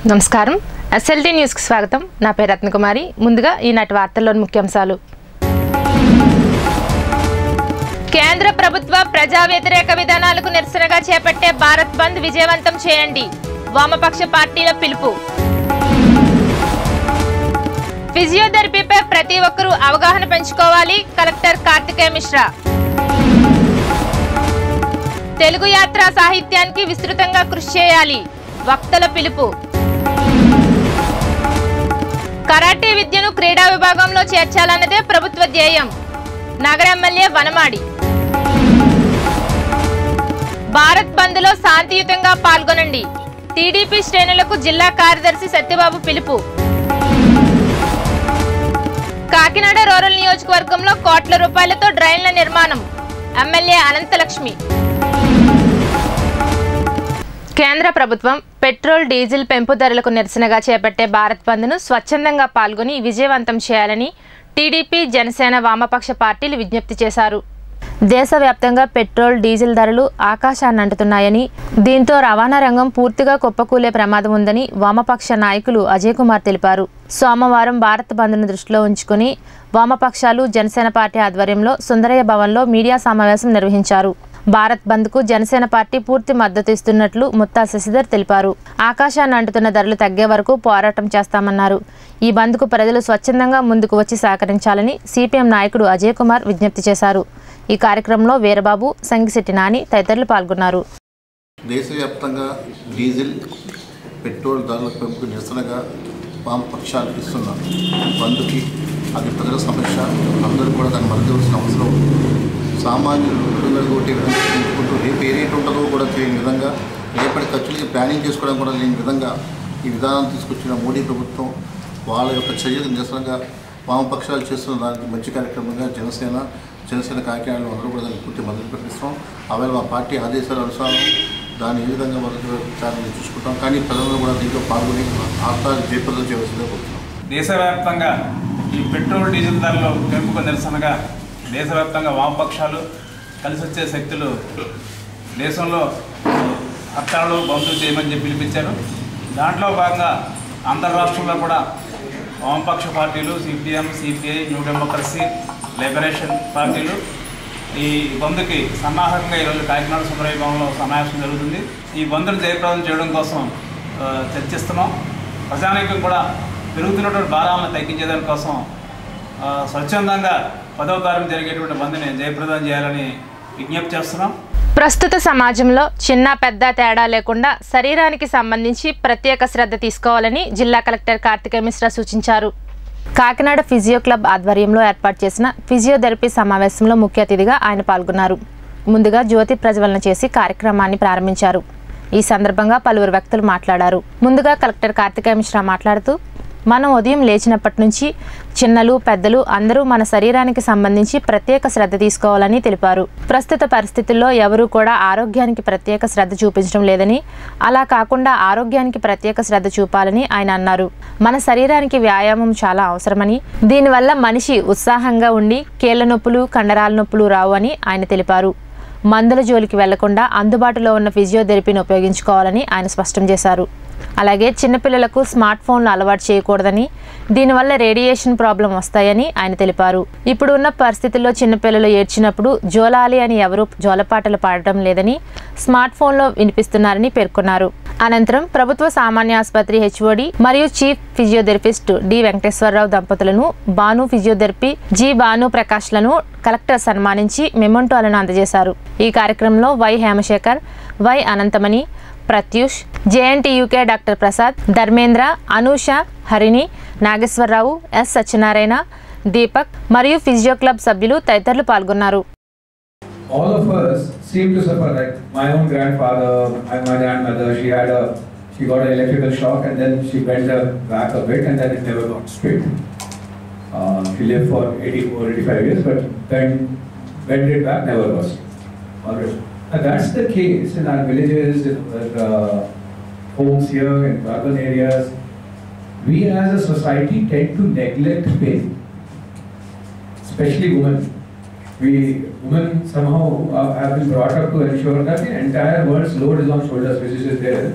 నమస్కారం ఎస్ఎల్టీ న్యూస్కి స్వాగతం నా పేరు రత్నకుమారి ముందుగా ఈనాటి వార్తల్లోని ముఖ్యాంశాలు కేంద్ర ప్రభుత్వ ప్రజా వ్యతిరేక విధానాలకు నిరసనగా చేపట్టే భారత్ బంద్ విజయవంతం చేయండి వామపక్ష పార్టీల పిలుపు ఫిజియోథెరపీపై ప్రతి ఒక్కరూ అవగాహన పెంచుకోవాలి కలెక్టర్ కార్తికేయ మిశ్రా తెలుగు యాత్ర సాహిత్యానికి విస్తృతంగా కృషి చేయాలి వక్తల పిలుపు కరాటే విద్యను క్రీడా విభాగంలో చేర్చాలన్నదే ప్రభుత్వ ధ్యేయం నగర ఎమ్మెల్యే వనమాడి భారత్ బంద్లో శాంతియుతంగా పాల్గొనండి టీడీపీ శ్రేణులకు జిల్లా కార్యదర్శి సత్యబాబు పిలుపు కాకినాడ రూరల్ నియోజకవర్గంలో కోట్ల రూపాయలతో డ్రైన్ల నిర్మాణం ఎమ్మెల్యే అనంతలక్ష్మి కేంద్ర ప్రభుత్వం పెట్రోల్ డీజిల్ పెంపు ధరలకు నిరసనగా చేపట్టే భారత్ బంద్ను స్వచ్ఛందంగా పాల్గొని విజయవంతం చేయాలని టీడీపీ జనసేన వామపక్ష పార్టీలు విజ్ఞప్తి చేశారు దేశవ్యాప్తంగా పెట్రోల్ డీజిల్ ధరలు ఆకాశాన్ని అంటుతున్నాయని దీంతో రవాణా రంగం పూర్తిగా కుప్పకూలే ప్రమాదం ఉందని వామపక్ష నాయకులు అజయ్ కుమార్ తెలిపారు సోమవారం భారత్ బంద్ను దృష్టిలో ఉంచుకుని వామపక్షాలు జనసేన పార్టీ ఆధ్వర్యంలో సుందరయ్య భవన్లో మీడియా సమావేశం నిర్వహించారు భారత్ బంద్కు జనసేన పార్టీ పూర్తి మద్దతు ఇస్తున్నట్లు ముత్తా శశిధర్ తెలిపారు ఆకాశాన్ని అంటుతున్న ధరలు తగ్గే వరకు పోరాటం చేస్తామన్నారు ఈ బంద్కు ప్రజలు స్వచ్ఛందంగా ముందుకు వచ్చి సహకరించాలని సిపిఎం నాయకుడు అజయ్ కుమార్ విజ్ఞప్తి చేశారు ఈ కార్యక్రమంలో వీరబాబు సంగిశెట్టి నాని తదితరులు పాల్గొన్నారు దేశవ్యాప్తంగా డీజిల్ పెట్రోల్ ధరల పెంపుకు నిరసనగా వామపక్షాలు ఇస్తున్న బంధుకి అది ప్రజల సమస్య అందరూ కూడా దాన్ని మద్దతువలసిన అవసరం ఉంది సామాన్యులు కొట్టి పెంచుకుంటూ రేపు ఏ రేటు ఉంటుందో కూడా తెలియని విధంగా రేపటి ఖర్చులకి ప్లానింగ్ చేసుకోవడం కూడా లేని విధంగా ఈ విధానం తీసుకొచ్చిన మోడీ ప్రభుత్వం వాళ్ళ యొక్క చర్యలు నిరసనగా వామపక్షాలు చేస్తున్న దానికి మంచి కార్యక్రమంగా జనసేన జనసేన కాకినాడలో అందరూ కూడా దానికి పూర్తి మద్దతు ప్రకటిస్తాం ఆవేళ మా పార్టీ ఆదేశాల అనుసారం దాన్ని ఏ విధంగా మద్దతు ప్రచారం చూసుకుంటాం కానీ ప్రజలు కూడా దీంట్లో పాల్గొని ఆర్థాలు జయప్రదం చేయవలసిందే కోరుతున్నాం దేశవ్యాప్తంగా ఈ పెట్రోల్ డీజిల్ ధరలు పెంపుకు నిరసనగా దేశవ్యాప్తంగా వామపక్షాలు కలిసి వచ్చే శక్తులు దేశంలో హర్తాలు బంధులు చేయమని చెప్పి పిలిపించారు దాంట్లో భాగంగా ఆంధ్ర రాష్ట్రంలో కూడా వామపక్ష పార్టీలు CPM CPI New Democracy Liberation పార్టీలు ఈ బంద్కి సన్నాహకంగా ఈరోజు కాకినాడ సుందరయ్య భవన్లో సమావేశం జరుగుతుంది ఈ బంద్ను జయప్రదం చేయడం కోసం ఆ, చర్చిస్తున్నాం ప్రజానీకం కూడా పెరుగుతున్నటువంటి భారాలను తగ్గించేదాని కోసం ఆ, స్వచ్ఛందంగా పదవ తారీఖు జరిగేటువంటి బంద్ని జయప్రదం చేయాలని విజ్ఞప్తి చేస్తున్నాం ప్రస్తుత సమాజంలో చిన్న పెద్ద తేడా లేకుండా శరీరానికి సంబంధించి ప్రత్యేక శ్రద్ధ తీసుకోవాలని జిల్లా కలెక్టర్ కార్తికేయ మిశ్రా సూచించారు కాకినాడ ఫిజియో క్లబ్ ఆధ్వర్యంలో ఏర్పాటు చేసిన ఫిజియోథెరపీ సమావేశంలో ముఖ్య అతిథిగా ఆయన పాల్గొన్నారు ముందుగా జ్యోతి ప్రజ్వలన చేసి కార్యక్రమాన్ని ప్రారంభించారు ఈ సందర్భంగా పలువురు వ్యక్తులు మాట్లాడారు ముందుగా కలెక్టర్ కార్తికేయ మిశ్రా మాట్లాడుతూ మనం ఉదయం లేచినప్పటి నుంచి చిన్నలు పెద్దలు అందరూ మన శరీరానికి సంబంధించి ప్రత్యేక శ్రద్ధ తీసుకోవాలని తెలిపారు ప్రస్తుత పరిస్థితుల్లో ఎవరూ కూడా ఆరోగ్యానికి ప్రత్యేక శ్రద్ధ చూపించడం లేదని అలా కాకుండా ఆరోగ్యానికి ప్రత్యేక శ్రద్ధ చూపాలని ఆయన అన్నారు మన శరీరానికి వ్యాయామం చాలా అవసరమని దీనివల్ల మనిషి ఉత్సాహంగా ఉండి కీళ్ల నొప్పులు కండరాల నొప్పులు రావు అని ఆయన తెలిపారు మందుల జోలికి వెళ్లకుండా అందుబాటులో ఉన్న ఫిజియోథెరపీని ఉపయోగించుకోవాలని ఆయన స్పష్టం చేశారు అలాగే చిన్నపిల్లలకు స్మార్ట్ ఫోన్లు అలవాటు చేయకూడదని దీనివల్ల రేడియేషన్ ప్రాబ్లం వస్తాయని ఆయన తెలిపారు ఇప్పుడు ఉన్న పరిస్థితుల్లో చిన్నపిల్లలు ఏడ్చినప్పుడు జోలాలి అని ఎవరూ జోలపాటలు పాడటం లేదని స్మార్ట్ ఫోన్లో వినిపిస్తున్నారని పేర్కొన్నారు అనంతరం ప్రభుత్వ సామాన్య ఆసుపత్రి హెచ్ఓడి మరియు చీఫ్ ఫిజియోథెరపిస్ట్ డి వెంకటేశ్వరరావు దంపతులను భాను ఫిజియోథెరపీ జి భాను ప్రకాష్లను కలెక్టర్ సన్మానించి మెమోంటోలను అందజేశారు ఈ కార్యక్రమంలో Y Hemasekhar Y Anantamani Pratyush JNTUK doctor Prasad Dharmendra Anusha Harini Nageswararao S Satyanarayana Deepak మరియు ఫిజియో క్లబ్ సభ్యులు తదితరులు పాల్గొన్నారు all of us seem to suffer. Like my own grandfather and my grandmother, she had a, she got an electrical shock and then she bent her back a bit and then it never got straight. Uh, she lived for 84, 85 years, but bent, bent it back, never got straight. All right. And that's the case in our villages, in our uh, homes here, in urban areas. We as a society tend to neglect pain, especially women. We women somehow uh, have been brought up to ensure that the entire world's load is on shoulders, which is there.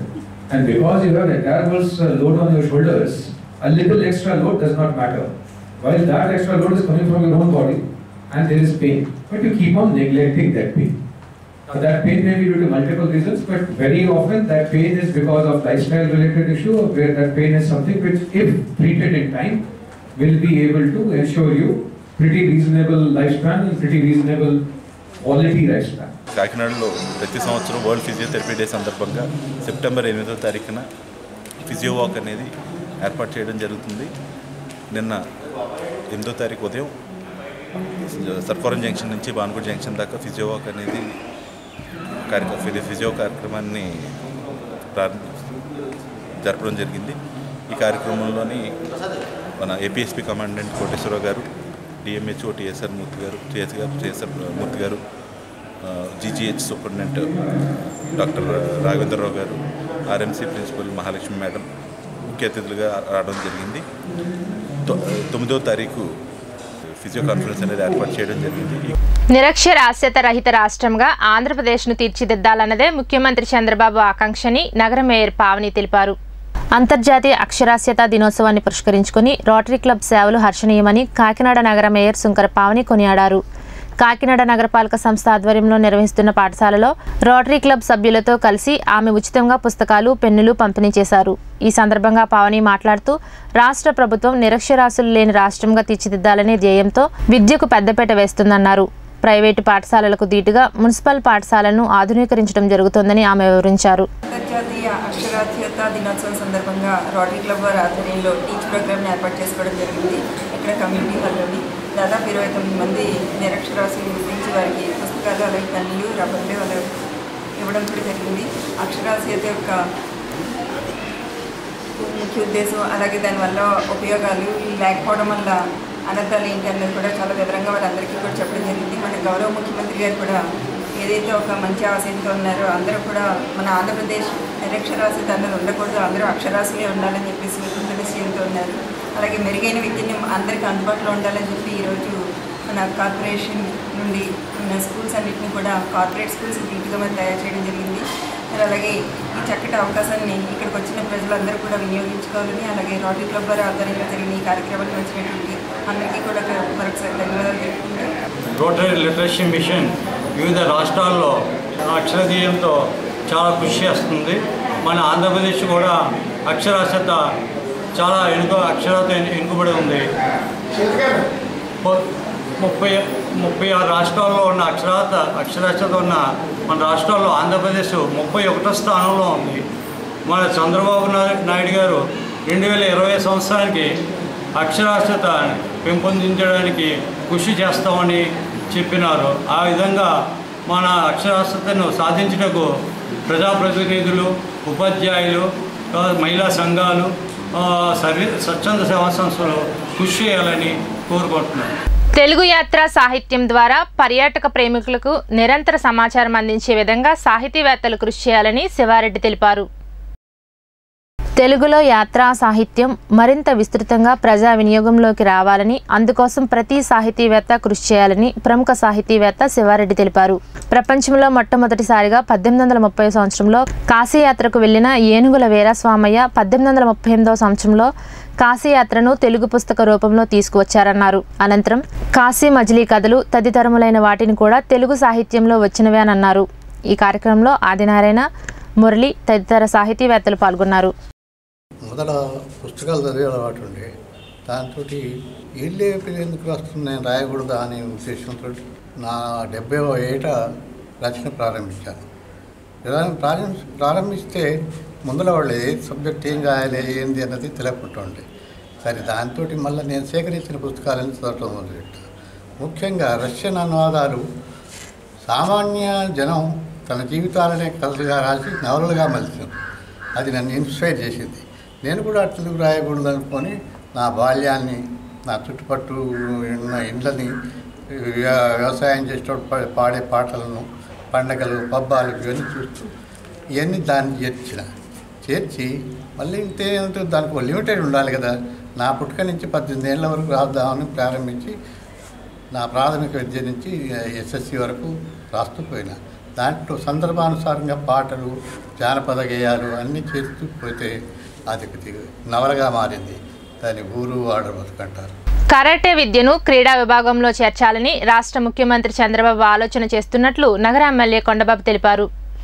And because you have the entire world's uh, load on your shoulders, a little extra load does not matter. While that extra load is coming from your own body and there is pain, but you keep on neglecting that pain. Now that pain may be due to multiple reasons, but very often that pain is because of lifestyle related issue or where that pain is something which if treated in time will be able to ensure you pretty reasonable lifespan and pretty reasonable quality lifespan. కాకినాడలో ప్రతి సంవత్సరం World Physiotherapy Day సందర్భంగా September ఎనిమిదో తారీఖున physio walk అనేది ఏర్పాటు చేయడం జరుగుతుంది నిన్న ఎనిమిదో తారీఖు ఉదయం సర్ఫోరం జంక్షన్ నుంచి బాన్గూడ్ జంక్షన్ దాకా ఫిజియో వాక్ అనేది కార్యక్రమం ఫిజి- ఫిజియో కార్యక్రమాన్ని ప్రారంభ జరపడం జరిగింది ఈ కార్యక్రమంలోని మన ఏపీఎస్పీ కమాండెంట్ కోటేశ్వరరావు గారు డిఎంహెచ్ఓ టిఎస్ఆర్ మూర్తి గారు టిఎస్ గారు టిఎస్ఆర్ మూర్తి గారు జీజీహెచ్ సూపరింటెండెంట్ డాక్టర్ రాఘవేంద్రరావు గారు ఆర్ఎంసీ ప్రిన్సిపల్ మహాలక్ష్మి మేడం ముఖ్య అతిథులుగా రావడం జరిగింది తొ- తొమ్మిదో తారీఖు ఫిజియో కాన్ఫరెన్స్ అనేది ఏర్పాటు చేయడం జరిగింది ఈ నిరక్షరాస్యత రహిత రాష్ట్రంగా ఆంధ్రప్రదేశ్ను తీర్చిదిద్దాలన్నదే ముఖ్యమంత్రి చంద్రబాబు ఆకాంక్షని నగర మేయర్ పావని తెలిపారు అంతర్జాతీయ అక్షరాస్యత దినోత్సవాన్ని పురస్కరించుకుని రోటరీ క్లబ్ సేవలు హర్షణీయమని కాకినాడ నగర మేయర్ శుంకర పావని కొనియాడారు కాకినాడ నగరపాలక సంస్థ ఆధ్వర్యంలో నిర్వహిస్తున్న పాఠశాలలో రోటరీ క్లబ్ సభ్యులతో కలిసి ఆమె ఉచితంగా పుస్తకాలు పెన్నులు పంపిణీ చేశారు ఈ సందర్భంగా పావని మాట్లాడుతూ రాష్ట్ర ప్రభుత్వం నిరక్షరాస్యులు లేని రాష్ట్రంగా తీర్చిదిద్దాలనే ధ్యేయంతో విద్యకు పెద్దపీట వేస్తుందన్నారు ప్రైవేటు పాఠశాలలకు దీటుగా మున్సిపల్ పాఠశాలను ఆధునీకరించడం జరుగుతోందని ఆమె వివరించారు అంతర్జాతీయ అక్షరాస్యత దినోత్సవం సందర్భంగా రోటరీ క్లబ్ వారి ఆధ్వర్యంలో టీచ్ ప్రోగ్రామ్ని ఏర్పాటు చేసుకోవడం జరిగింది ఇక్కడ కమ్యూనిటీ హాల్లోని దాదాపు ఇరవై తొమ్మిది మంది నిరక్షరాస్యులు గురించి వారికి పుస్తకాలు అలాగే పెన్నులు రబ్బర్లు అలాగే ఇవ్వడం కూడా జరిగింది అక్షరాస్యత యొక్క ముఖ్య ఉద్దేశం అలాగే దానివల్ల ఉపయోగాలు ఇవి లేకపోవడం వల్ల అనర్థాలు ఏంటి అన్నది కూడా చాలా వివరంగా వారందరికీ కూడా చెప్పడం జరిగింది మన గౌరవ ముఖ్యమంత్రి గారు కూడా ఏదైతే ఒక మంచి ఆశయంతో ఉన్నారో అందరూ కూడా మన ఆంధ్రప్రదేశ్ నిరక్షరాస్యత అన్నది ఉండకూడదు అందరూ అక్షరాస్యులే ఉండాలని చెప్పేసి దృఢనిశ్చయంతో ఉన్నారు అలాగే మెరుగైన విద్యని అందరికీ అందుబాటులో ఉండాలని చెప్పి ఈరోజు మన కార్పొరేషన్ నుండి మన స్కూల్స్ అన్నింటినీ కూడా కార్పొరేట్ స్కూల్స్ నీట్గా మరి తయారు చేయడం జరిగింది మరి అలాగే ఈ చక్కటి అవకాశాన్ని ఇక్కడికి వచ్చిన ప్రజలందరూ కూడా వినియోగించుకోవాలని అలాగే రోటరీ క్లబ్ వారి ఆధ్వర్యంలో జరిగిన ఈ కార్యక్రమానికి వచ్చినటువంటి అందరికీ కూడా మరొకసారి ధన్యవాదాలు తెలుపుకుంటూ రోటరీ లిటరసీ మిషన్ వివిధ రాష్ట్రాల్లో అక్షరదీయంతో చాలా కృషి చేస్తుంది మన ఆంధ్రప్రదేశ్ కూడా అక్షరాస్యత చాలా వెనుక అక్షరాత వెనుకబడి ఉంది పొ- ముప్పై ముప్పై ఆరు రాష్ట్రాల్లో ఉన్న అక్షరాత అక్షరాస్యత ఉన్న మన రాష్ట్రాల్లో ఆంధ్రప్రదేశ్ ముప్పై ఒకటో స్థానంలో ఉంది మన చంద్రబాబు నాయుడు నాయుడు గారు రెండు వేల ఇరవై సంవత్సరానికి అక్షరాస్యత పెంపొందించడానికి కృషి చేస్తామని చెప్పినారు ఆ విధంగా మన అక్షరాస్యతను సాధించుటకు ప్రజాప్రతినిధులు ఉపాధ్యాయులు ఆ, మహిళా సంఘాలు ఆ, సర్వీ స్వచ్ఛంద సేవా సంస్థలు కృషి చేయాలని కోరుకుంటున్నాను తెలుగు యాత్ర సాహిత్యం ద్వారా పర్యాటక ప్రేమికులకు నిరంతర సమాచారం అందించే విధంగా సాహితీవేత్తలు కృషి చేయాలని శివారెడ్డి తెలిపారు తెలుగులో యాత్రా సాహిత్యం మరింత విస్తృతంగా ప్రజా వినియోగంలోకి రావాలని అందుకోసం ప్రతి సాహితీవేత్త కృషి చేయాలని ప్రముఖ సాహితీవేత్త శివారెడ్డి తెలిపారు ప్రపంచంలో మొట్టమొదటిసారిగా పద్దెనిమిది వందల ముప్పై సంవత్సరంలో కాశీయాత్రకు వెళ్లిన ఏనుగుల వీరాస్వామయ్య పద్దెనిమిది వందల ముప్పై ఎనిమిదవ సంవత్సరంలో కాశీయాత్రను తెలుగు పుస్తక రూపంలో తీసుకువచ్చారన్నారు అనంతరం కాశీ మజిలీ కథలు తదితరములైన వాటిని కూడా తెలుగు సాహిత్యంలో వచ్చినవే అని అన్నారు ఈ కార్యక్రమంలో ఆదినారాయణ మురళి తదితర సాహితీవేత్తలు పాల్గొన్నారు మొదట పుస్తకాలు చదివే అలవాటు ఉండే దాంతో ఇల్లే ఎందుకు వస్తుంది నేను రాయకూడదా అనే ఉద్దేశంతో నా డెబ్బై ఏట రచన ప్రారంభించాను ఇలా ప్రారంభి ప్రారంభిస్తే ముందర వాళ్ళు ఏ సబ్జెక్ట్ ఏం రాయాలి ఏంది అన్నది తెలియకుంటుండే సరే దాంతో మళ్ళీ నేను సేకరించిన పుస్తకాలను చదవటం మొదలెట్టాను ముఖ్యంగా రష్యన్ అనువాదాలు సామాన్య జనం తన జీవితాలనే కథలుగా రాసి నవలలుగా మలిచారు అది నన్ను ఇన్స్పైర్ చేసింది నేను కూడా తెలుగు రాయకూడదు అనుకొని నా బాల్యాన్ని నా చుట్టుపట్టు ఉన్న ఇండ్లని వ్య- వ్యవసాయం చేసేటప్పుడు పా- పాడే పాటలను పండగలు పబ్బాలు ఇవన్నీ చూస్తూ ఇవన్నీ దాన్ని చేర్చిన చేర్చి మళ్ళీ ఇంతే అంటే దానికి ఒక లిమిటెడ్ ఉండాలి కదా నా పుట్టుక నుంచి పద్దెనిమిది ఏళ్ళ వరకు రాద్దామని ప్రారంభించి నా ప్రాథమిక విద్య నుంచి ఎస్ఎస్సి వరకు రాస్తూ పోయినా దాంట్లో సందర్భానుసారంగా పాటలు జానపద గేయాలు అన్నీ చేస్తూ పోతే అది కొద్దిగా నవలగా మారింది దాన్ని ఊరు వాడ బతుకంటారు కరాటే విద్యను క్రీడా విభాగంలో చేర్చాలని రాష్ట్ర ముఖ్యమంత్రి చంద్రబాబు ఆలోచన చేస్తున్నట్లు నగర ఎమ్మెల్యే కొండబాబు తెలిపారు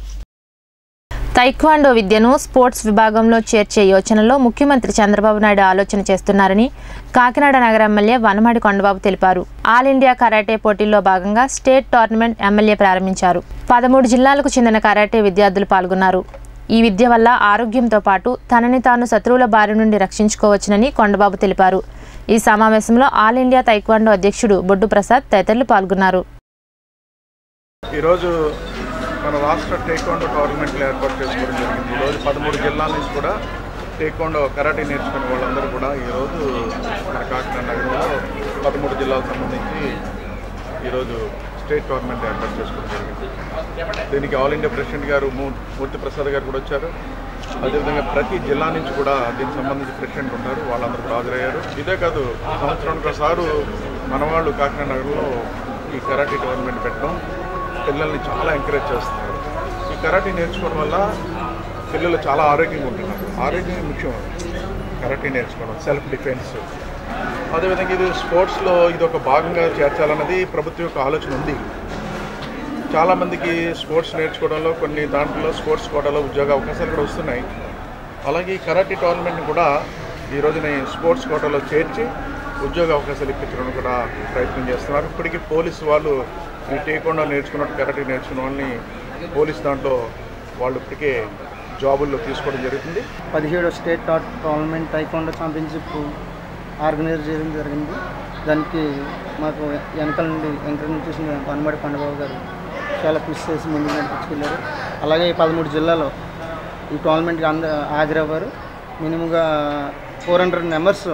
తైక్వాండో విద్యను స్పోర్ట్స్ విభాగంలో చేర్చే యోచనలో ముఖ్యమంత్రి చంద్రబాబు నాయుడు ఆలోచన చేస్తున్నారని కాకినాడ నగర ఎమ్మెల్యే వనమాడి కొండబాబు తెలిపారు ఆల్ ఇండియా కరాటే పోటీల్లో భాగంగా స్టేట్ టోర్నమెంట్ ఎమ్మెల్యే ప్రారంభించారు పదమూడు జిల్లాలకు చెందిన కరాటే విద్యార్థులు పాల్గొన్నారు ఈ విద్య వల్ల ఆరోగ్యంతో పాటు తనని తాను శత్రువుల బారి నుండి రక్షించుకోవచ్చునని కొండబాబు తెలిపారు ఈ సమావేశంలో ఆల్ ఇండియా తైక్వాండో అధ్యక్షుడు బొడ్డు ప్రసాద్ తదితరులు పాల్గొన్నారు ఈరోజు మన రాష్ట్ర టేక్వాండో టోర్నమెంట్లు ఏర్పాటు చేసుకోవడం జరిగింది ఈరోజు పదమూడు జిల్లాల నుంచి కూడా టేక్వాండో కరాటే నేర్చుకునే వాళ్ళందరూ కూడా ఈరోజు మన కాకినాడ నగరంలో పదమూడు జిల్లాలకు సంబంధించి ఈరోజు స్టేట్ టోర్నమెంట్ ఏర్పాటు చేసుకోవడం జరిగింది దీనికి ఆల్ ఇండియా ప్రెసిడెంట్ గారు మూ- మూర్తి ప్రసాద్ గారు కూడా వచ్చారు అదేవిధంగా ప్రతి జిల్లా నుంచి కూడా దీనికి సంబంధించి ప్రెసిడెంట్ ఉంటారు వాళ్ళందరూ కూడా హాజరయ్యారు ఇదే కాదు సంవత్సరానికి ఒకసారి మన వాళ్ళు కాకినాడ నగరంలో ఈ కరాటే టోర్నమెంట్ పెట్టడం పిల్లల్ని చాలా ఎంకరేజ్ చేస్తున్నారు ఈ కరాటే నేర్చుకోవడం వల్ల పిల్లలు చాలా ఆరోగ్యంగా ఉంటున్నారు ఆరోగ్యం ముఖ్యం కరాటే నేర్చుకోవడం సెల్ఫ్ డిఫెన్స్ అదేవిధంగా ఇది స్పోర్ట్స్లో ఇది ఒక భాగంగా చేర్చాలన్నది ప్రభుత్వం యొక్క ఆలోచన ఉంది చాలామందికి స్పోర్ట్స్ నేర్చుకోవడంలో కొన్ని దాంట్లో స్పోర్ట్స్ కోటాలో ఉద్యోగ అవకాశాలు కూడా వస్తున్నాయి అలాగే ఈ కరాటే టోర్నమెంట్ కూడా ఈ రోజున ఈ స్పోర్ట్స్ కోటాలో చేర్చి ఉద్యోగ అవకాశాలు ఇప్పించడం కూడా ప్రయత్నం చేస్తున్నారు ఇప్పటికీ పోలీసు వాళ్ళు ఈ టేకుండా నేర్చుకున్నట్టు కరాటే నేర్చుకున్న వాళ్ళని పోలీస్ దాంట్లో వాళ్ళు ఇప్పటికే జాబుల్లో తీసుకోవడం జరుగుతుంది పదిహేడో స్టేట్ టాట్ టోర్నమెంట్ టైకోండో ఛాంపియన్షిప్ ఆర్గనైజ్ చేయడం జరిగింది దానికి మాకు వెనకాల నుండి ఎంకరేజ్ చేసిన పనమడి పండబాబు గారు చాలా కృషి చేసి ముందుకు నడిపించుకెళ్ళారు అలాగే ఈ పదమూడు జిల్లాలో ఈ టోర్నమెంట్కి అంద హాజరవ్వారు మినిమంగా ఫోర్ హండ్రెడ్ మెంబర్స్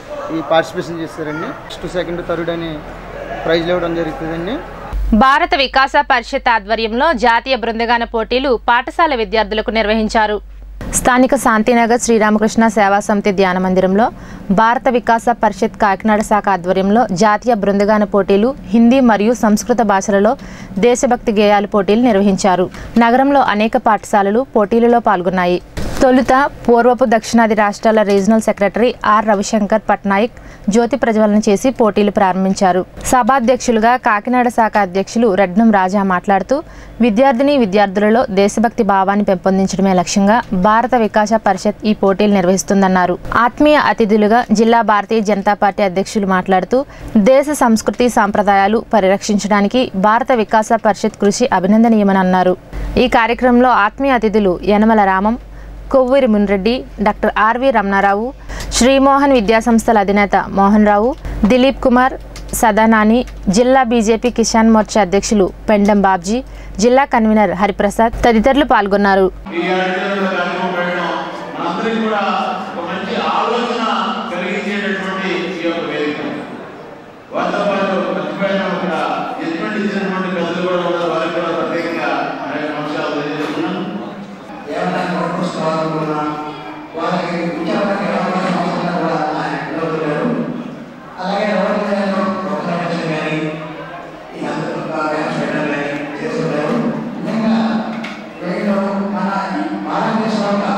ఈ పార్టిసిపేషన్ చేస్తారండి ఫస్ట్ సెకండ్ థర్డ్ అని ప్రైజ్లు ఇవ్వడం జరుగుతుందండి భారత వికాస పరిషత్ ఆధ్వర్యంలో జాతీయ బృందగాన పోటీలు పాఠశాల విద్యార్థులకు నిర్వహించారు స్థానిక శాంతినగర్ శ్రీరామకృష్ణ సేవా సమితి ధ్యాన మందిరంలో భారత వికాస పరిషత్ కాకినాడ శాఖ ఆధ్వర్యంలో జాతీయ బృందగాన పోటీలు హిందీ మరియు సంస్కృత భాషలలో దేశభక్తి గేయాలు పోటీలు నిర్వహించారు నగరంలో అనేక పాఠశాలలు పోటీలలో పాల్గొన్నాయి తొలుత పూర్వపు దక్షిణాది రాష్ట్రాల regional secretary R Ravishankar Patnaik జ్యోతి ప్రజ్వలన చేసి పోటీలు ప్రారంభించారు సభాధ్యక్షులుగా కాకినాడ శాఖ అధ్యక్షులు రడ్నం రాజా మాట్లాడుతూ విద్యార్థిని విద్యార్థులలో దేశభక్తి భావాన్ని పెంపొందించడమే లక్ష్యంగా భారత వికాస పరిషత్ ఈ పోటీలు నిర్వహిస్తుందన్నారు ఆత్మీయ అతిథులుగా జిల్లా భారతీయ జనతా పార్టీ అధ్యక్షులు మాట్లాడుతూ దేశ సంస్కృతి సాంప్రదాయాలు పరిరక్షించడానికి భారత వికాస పరిషత్ కృషి అభినందనీయమని అన్నారు ఈ కార్యక్రమంలో ఆత్మీయ అతిథులు యనమల రామం కొవ్వూరి మున్రెడ్డి డాక్టర్ ఆర్వి రమణారావు శ్రీమోహన్ విద్యాసంస్థల అధినేత మోహన్ రావు దిలీప్ కుమార్ సదానాని జిల్లా బీజేపీ కిసాన్ మోర్చా అధ్యక్షులు పెండం బాబ్జీ జిల్లా కన్వీనర్ హరిప్రసాద్ తదితరులు పాల్గొన్నారు ఈ అడుగులో కనుక పెట్టడం మనందరికీ కూడా ఒక మంచి ఆలోచన కలిగించేటటువంటి ఈ యొక్క వేదిక వారితో పాటు మర్చిపోయిన ఇక్కడ జడ్జిమెంట్ ఇచ్చినటువంటి పెద్దలు కూడా ఉన్నారు వారికి కూడా ప్రత్యేకంగా అనేక అంశాలు తెలియజేస్తున్నాను ఏమైనా పుస్తకాలు వాళ్ళకి ఉద్యోగానికి అవకాశం అవసరం కూడా ఇవ్వగలిగారు అలాగే ఎవరికైనా ప్రొఫెషన్ కానీ ఈ అందరూ వ్యాపారం కానీ చేస్తున్నారు నిజంగా వీళ్ళు మన భారతదేశంలో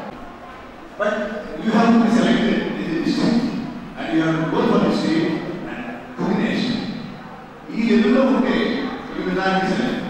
But you have to be selected in the district and you have to go for the state and coordination. ఈ ఎదురులో ఉంటే ఈ విధానానికి select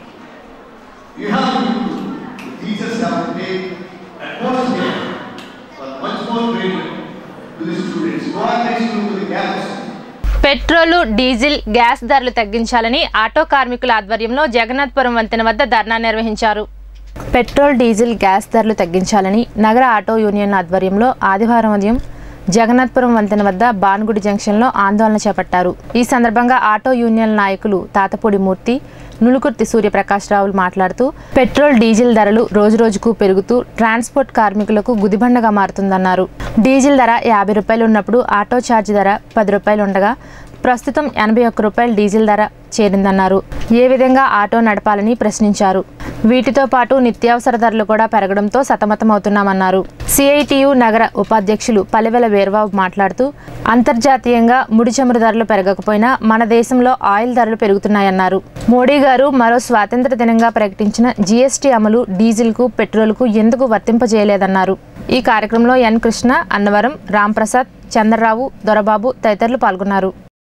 You have to the teachers have to take atmosphere for much more training to the students. Coordination to the campus. Petrol diesel gas ధరలు తగ్గించాలని auto కార్మికుల ఆధ్వర్యంలో జగన్నాథపురం వంతెన వద్ద ధర్నా నిర్వహించారు పెట్రోల్ డీజిల్ గ్యాస్ ధరలు తగ్గించాలని నగర ఆటో యూనియన్ ఆధ్వర్యంలో ఆదివారం ఉదయం జగన్నాథపురం వంతెన వద్ద బాన్గుడి జంక్షన్లో ఆందోళన చేపట్టారు ఈ సందర్భంగా ఆటో యూనియన్ నాయకులు తాతపూడి మూర్తి నులుకుర్తి సూర్యప్రకాశ్రావులు మాట్లాడుతూ పెట్రోల్ డీజిల్ ధరలు రోజురోజుకు పెరుగుతూ ట్రాన్స్పోర్ట్ కార్మికులకు గుదిబండగా మారుతుందన్నారు డీజిల్ ధర యాభై రూపాయలు ఉన్నప్పుడు ఆటో ఛార్జ్ ధర పది రూపాయలు ఉండగా ప్రస్తుతం ఎనభై ఒక్క రూపాయలు డీజిల్ ధర చేరిందన్నారు ఏ విధంగా ఆటో నడపాలని ప్రశ్నించారు వీటితో పాటు నిత్యావసర ధరలు కూడా పెరగడంతో సతమతమవుతున్నామన్నారు సిఐటియు నగర ఉపాధ్యక్షులు పలివెల వీరబాబు మాట్లాడుతూ అంతర్జాతీయంగా ముడి చమురు ధరలు పెరగకపోయినా మన దేశంలో ఆయిల్ ధరలు పెరుగుతున్నాయన్నారు మోడీ గారు మరో స్వాతంత్ర దినంగా ప్రకటించిన జీఎస్టీ అమలు డీజిల్కు పెట్రోల్కు ఎందుకు వర్తింపజేయలేదన్నారు ఈ కార్యక్రమంలో ఎన్ కృష్ణ అన్నవరం రాంప్రసాద్ చంద్రరావు దొరబాబు తదితరులు పాల్గొన్నారు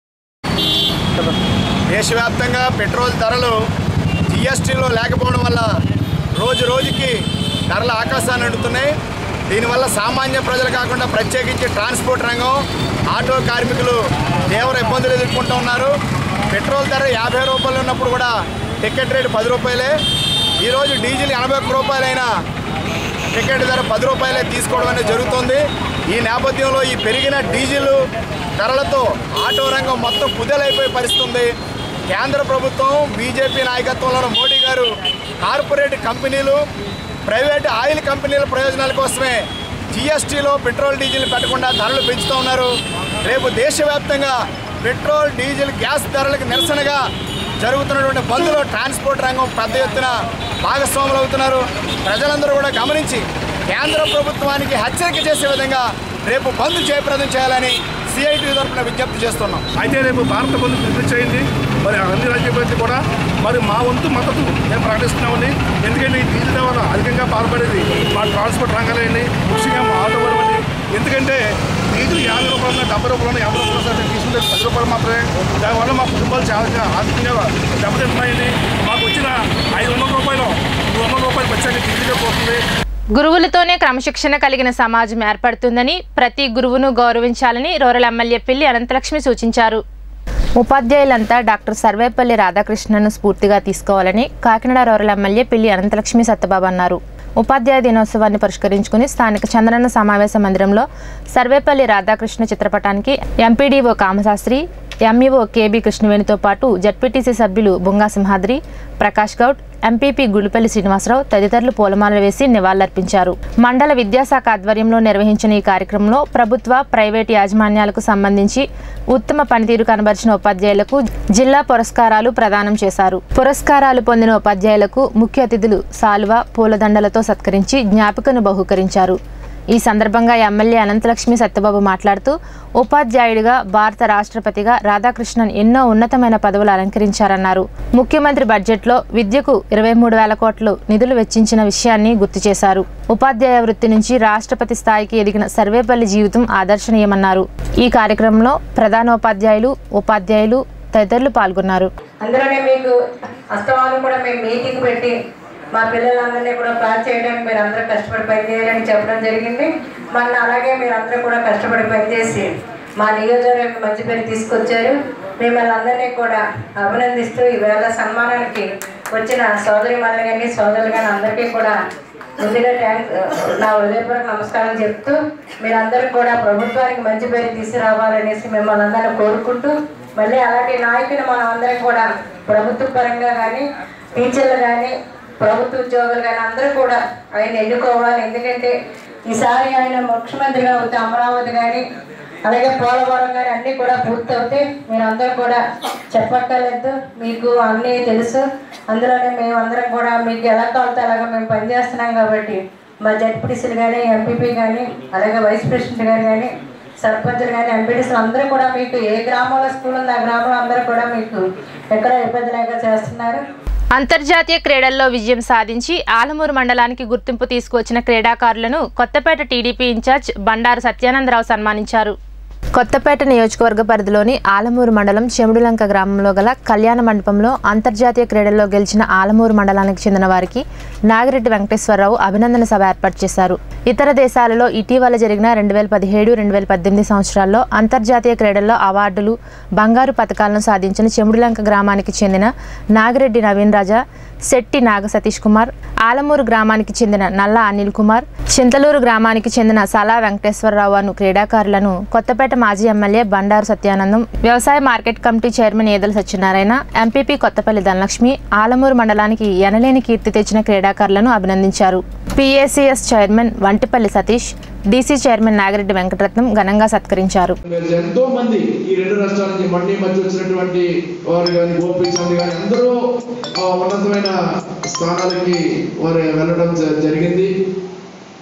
దేశవ్యాప్తంగా పెట్రోల్ ధరలు జిఎస్టీలో లేకపోవడం వల్ల రోజు రోజుకి ధరలు ఆకాశాన్ని అంటున్నాయి దీనివల్ల సామాన్య ప్రజలు కాకుండా ప్రత్యేకించి ట్రాన్స్పోర్ట్ రంగం ఆటో కార్మికులు తీవ్ర ఇబ్బందులు ఎదుర్కొంటూ ఉన్నారు పెట్రోల్ ధర యాభై రూపాయలు ఉన్నప్పుడు కూడా టికెట్ రేటు పది రూపాయలే ఈరోజు డీజిల్ ఎనభై ఒక్క రూపాయలైనా టికెట్ ధర పది రూపాయలే తీసుకోవడం అనేది జరుగుతుంది ఈ నేపథ్యంలో ఈ పెరిగిన డీజిల్ ధరలతో ఆటో రంగం మొత్తం కుదేలైపోయే పరిస్థితి ఉంది కేంద్ర ప్రభుత్వం బీజేపీ నాయకత్వంలో మోడీ గారు కార్పొరేట్ కంపెనీలు ప్రైవేట్ ఆయిల్ కంపెనీల ప్రయోజనాల కోసమే జీఎస్టీలో పెట్రోల్ డీజిల్ పెట్టకుండా ధరలు పెంచుతూ ఉన్నారు రేపు దేశవ్యాప్తంగా పెట్రోల్ డీజిల్ గ్యాస్ ధరలకు నిరసనగా జరుగుతున్నటువంటి బంద్లో ట్రాన్స్పోర్ట్ రంగం పెద్ద ఎత్తున భాగస్వాములు అవుతున్నారు ప్రజలందరూ కూడా గమనించి కేంద్ర ప్రభుత్వానికి హెచ్చరిక చేసే విధంగా రేపు బంద్ జయప్రదం చేయాలని సిఐటి తరఫున విజ్ఞప్తి చేస్తున్నాం అయితే రేపు భారత బంధు పిలిపించేయండి మరి అన్ని రాజ్యాలకి కూడా మరి మా వంతు మద్దతు మేము ప్రకటిస్తున్నామండి ఎందుకంటే ఈ డీజిల్ వల్ల అధికంగా బాధపడేది మా ట్రాన్స్పోర్ట్ రంగాలండి ముఖ్యంగా మా ఆటో వరమండి ఎందుకంటే డీజిల్ యాభై రూపాయలు డెబ్బై రూపాయలు యాభై రూపాయలు సార్ తీసుకుంటే పది రూపాయలు మాత్రమే దానివల్ల మా కుటుంబాలు చాలా ఆర్థికంగా దెబ్బతింటున్నాయండి మాకు వచ్చిన ఐదు వందల రూపాయలు మూడు వందల రూపాయలు ప్రత్యేకంగా డీజిల్గా పోతుంది గురువులతోనే క్రమశిక్షణ కలిగిన సమాజం ఏర్పడుతుందని ప్రతి గురువును గౌరవించాలని రూరల్ ఎమ్మెల్యే పిల్లి అనంతలక్ష్మి సూచించారు ఉపాధ్యాయులంతా డాక్టర్ సర్వేపల్లి రాధాకృష్ణను స్ఫూర్తిగా తీసుకోవాలని కాకినాడ రూరల్ ఎమ్మెల్యే పిల్లి అనంతలక్ష్మి సత్యబాబు అన్నారు ఉపాధ్యాయ దినోత్సవాన్ని పురస్కరించుకుని స్థానిక చంద్రన్న సమావేశ మందిరంలో సర్వేపల్లి రాధాకృష్ణ చిత్రపటానికి ఎంపీడీఓ కామశాస్త్రి ఎంఈఓ కేబీ కృష్ణవేణితో పాటు జడ్పీటీసీ సభ్యులు బుంగా సింహాద్రి ప్రకాష్ గౌడ్ ఎంపీపీ గుడిపల్లి శ్రీనివాసరావు తదితరులు పూలమాలలు వేసి నివాళులర్పించారు మండల విద్యాశాఖ ఆధ్వర్యంలో నిర్వహించిన ఈ కార్యక్రమంలో ప్రభుత్వ ప్రైవేటు యాజమాన్యాలకు సంబంధించి ఉత్తమ పనితీరు కనబరిచిన ఉపాధ్యాయులకు జిల్లా పురస్కారాలు ప్రదానం చేశారు పురస్కారాలు పొందిన ఉపాధ్యాయులకు ముఖ్య అతిథులు సాల్వ పూలదండలతో సత్కరించి జ్ఞాపికను బహుకరించారు ఈ సందర్భంగా ఎమ్మెల్యే అనంతలక్ష్మి సత్యబాబు మాట్లాడుతూ ఉపాధ్యాయుడిగా భారత రాష్ట్రపతిగా రాధాకృష్ణన్ ఎన్నో ఉన్నతమైన పదవులు అలంకరించారన్నారు ముఖ్యమంత్రి బడ్జెట్లో విద్యకు ఇరవై మూడు వేల కోట్లు నిధులు వెచ్చించిన విషయాన్ని గుర్తు చేశారు ఉపాధ్యాయ వృత్తి నుంచి రాష్ట్రపతి స్థాయికి ఎదిగిన సర్వేపల్లి జీవితం ఆదర్శనీయమన్నారు ఈ కార్యక్రమంలో ప్రధానోపాధ్యాయులు ఉపాధ్యాయులు తదితరులు పాల్గొన్నారు అందులోనే మీకు అస్తమానం కూడా మేము మీటింగ్ పెట్టి మా పిల్లలందరినీ కూడా పాస్ చేయడానికి మీరు అందరూ కష్టపడి పనిచేయాలని చెప్పడం జరిగింది మన అలాగే మీరు అందరూ కూడా కష్టపడి పనిచేసి మా నియోజకవర్గం మంచి పేరు తీసుకొచ్చారు మిమ్మల్ని అందరినీ కూడా అభినందిస్తూ ఈవేళ సన్మానానికి వచ్చిన సోదరి మళ్ళీ కానీ సోదరులు కానీ అందరికీ కూడా ముందుగా థ్యాంక్ నా హృదయపూర్వక నమస్కారం చెప్తూ మీరందరూ కూడా ప్రభుత్వానికి మంచి పేరు తీసుకురావాలనేసి మిమ్మల్ని అందరినీ కోరుకుంటూ మళ్ళీ అలాంటి నాయకులు మనం అందరం కూడా ప్రభుత్వ పరంగా కానీ టీచర్లు కానీ ప్రభుత్వ ఉద్యోగులు కానీ అందరూ కూడా ఆయన ఎన్నుకోవాలి ఎందుకంటే ఈసారి ఆయన ముఖ్యమంత్రిగా అవుతే అమరావతి కానీ అలాగే పోలవరం కానీ అన్నీ కూడా పూర్తవుతే మీరు అందరూ కూడా చెప్పక్కర్లేదు మీకు అన్నీ తెలుసు అందులోనే మేము అందరం కూడా మీకు ఎలా కావాలితే అలాగా మేము పనిచేస్తున్నాం కాబట్టి మా జడ్పీటీసీలు కానీ ఎంపీపీ కానీ అలాగే వైస్ ప్రెసిడెంట్ గారు కానీ సర్పంచులు కానీ ఎంపీటీసీలు అందరూ కూడా మీకు ఏ గ్రామంలో స్కూల్ ఉంది ఆ గ్రామంలో అందరూ కూడా మీకు ఎక్కడ ఇబ్బంది లేక చేస్తున్నారు అంతర్జాతీయ క్రీడల్లో విజయం సాధించి ఆలమూరు మండలానికి గుర్తింపు తీసుకువచ్చిన క్రీడాకారులను కొత్తపేట టీడీపీ ఇన్ఛార్జ్ బండారు సత్యానందరావు సన్మానించారు కొత్తపేట నియోజకవర్గ పరిధిలోని ఆలమూరు మండలం చెముడులంక గ్రామంలో గల కళ్యాణ మండపంలో అంతర్జాతీయ క్రీడల్లో గెలిచిన ఆలమూరు మండలానికి చెందిన వారికి నాగిరెడ్డి వెంకటేశ్వరరావు అభినందన సభ ఏర్పాటు చేశారు ఇతర దేశాలలో ఇటీవల జరిగిన రెండు వేల పదిహేడు రెండు వేల పద్దెనిమిది సంవత్సరాల్లో అంతర్జాతీయ క్రీడల్లో అవార్డులు బంగారు పథకాలను సాధించిన చెముడులంక గ్రామానికి చెందిన నాగిరెడ్డి నవీన్ రాజా శెట్టి నాగ సతీష్ కుమార్ ఆలమూరు గ్రామానికి చెందిన నల్ల అనిల్ కుమార్ చింతలూరు గ్రామానికి చెందిన సలా వెంకటేశ్వరరావు అను క్రీడాకారులను కొత్తపేట మాజీ ఎమ్మెల్యే బండారు సత్యానందం వ్యవసాయ market committee chairman Edala Satyanarayana MPP Kothapalli Dhanalakshmi Alamuru మండలానికి ఎనలేని కీర్తి తెచ్చిన క్రీడాకారులను అభినందించారు PACS chairman Vantipalli Satish DC chairman Nagireddy Venkataratnam ఘనంగా సత్కరించారు ఎంతో మంది ఈ రెండు రాష్ట్రాల నుంచి మండి మధ్య వచ్చినటువంటి వారు కానీ గోపించండి కానీ అందరూ ఆ, ఉన్నతమైన స్థానాలకి వారు వెళ్ళడం జ- జరిగింది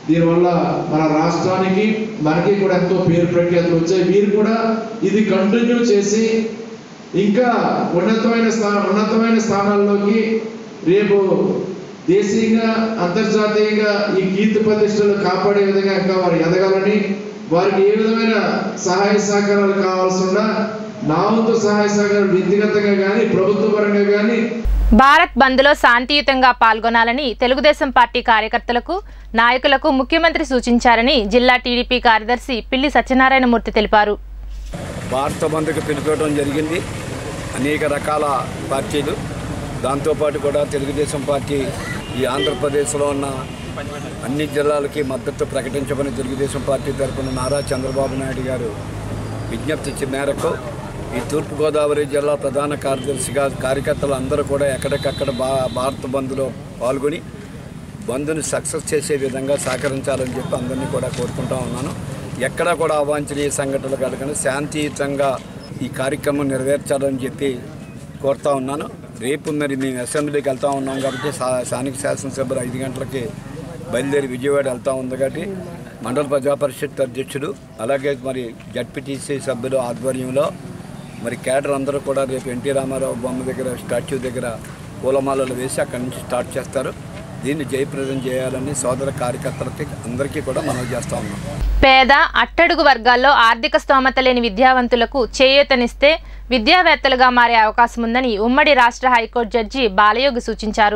దీనివల్ల మన రాష్ట్రానికి మనకి కూడా ఎంతో పేరు ప్రఖ్యాతులు వచ్చాయి మీరు కూడా ఇది కంటిన్యూ చేసి ఇంకా ఉన్నతమైన స్థా ఉన్నతమైన స్థానాల్లోకి రేపు దేశీయంగా అంతర్జాతీయంగా ఈ కీర్తి ప్రతిష్టలు కాపాడే విధంగా ఇంకా వారు ఎదగాలని వారికి ఏ విధమైన సహాయ సహకారాలు కావాల్సి ఉన్నా నా వంతు సహాయ సహకారాలు వ్యక్తిగతంగా కానీ ప్రభుత్వ పరంగా కానీ భారత్ బంద్లో శాంతియుతంగా పాల్గొనాలని తెలుగుదేశం పార్టీ కార్యకర్తలకు నాయకులకు ముఖ్యమంత్రి సూచించారని జిల్లా టీడీపీ కార్యదర్శి పిల్లి సత్యనారాయణమూర్తి తెలిపారు భారత బంద్కు పిలుపుకోవడం జరిగింది అనేక రకాల పార్టీలు దాంతోపాటు కూడా తెలుగుదేశం పార్టీ ఈ ఆంధ్రప్రదేశ్లో ఉన్న అన్ని జిల్లాలకి మద్దతు ప్రకటించమని తెలుగుదేశం పార్టీ తరఫున నారా చంద్రబాబు నాయుడు గారు విజ్ఞప్తి ఇచ్చిన మేరకు ఈ తూర్పుగోదావరి జిల్లా ప్రధాన కార్యదర్శిగా కార్యకర్తలు అందరూ కూడా ఎక్కడికక్కడ భా భారత బంద్లో పాల్గొని బంద్ని సక్సెస్ చేసే విధంగా సహకరించాలని చెప్పి అందరినీ కూడా కోరుకుంటా ఉన్నాను ఎక్కడా కూడా అవాంఛనీయ సంఘటనలు కలగని శాంతియుతంగా ఈ కార్యక్రమం నెరవేర్చాలని చెప్పి కోరుతా ఉన్నాను రేపు మరి మేము అసెంబ్లీకి వెళ్తా ఉన్నాం కాబట్టి స్థా- స్థానిక శాసనసభ్యులు ఐదు గంటలకి బయలుదేరి విజయవాడ వెళ్తా ఉంది కాబట్టి మండల ప్రజా పరిషత్ అధ్యక్షుడు అలాగే మరి జడ్పీటీసీ సభ్యులు ఆధ్వర్యంలో మరి కేడర్ అందరూ కూడా రేపు ఎన్టీ రామారావు బొమ్మ దగ్గర స్టాచ్యూ దగ్గర పూలమాలలు వేసి అక్కడి నుంచి స్టార్ట్ చేస్తారు దీన్ని జయప్రదం చేయాలని సోదర కార్యకర్తలకి అందరికీ కూడా మనం చేస్తా ఉన్నాం పేద అట్టడుగు వర్గాల్లో ఆర్థిక స్తోమత లేని విద్యావంతులకు చేయూతనిస్తే విద్యావేత్తలుగా మారే అవకాశం ఉందని ఉమ్మడి రాష్ట్ర హైకోర్టు జడ్జి బాలయోగి సూచించారు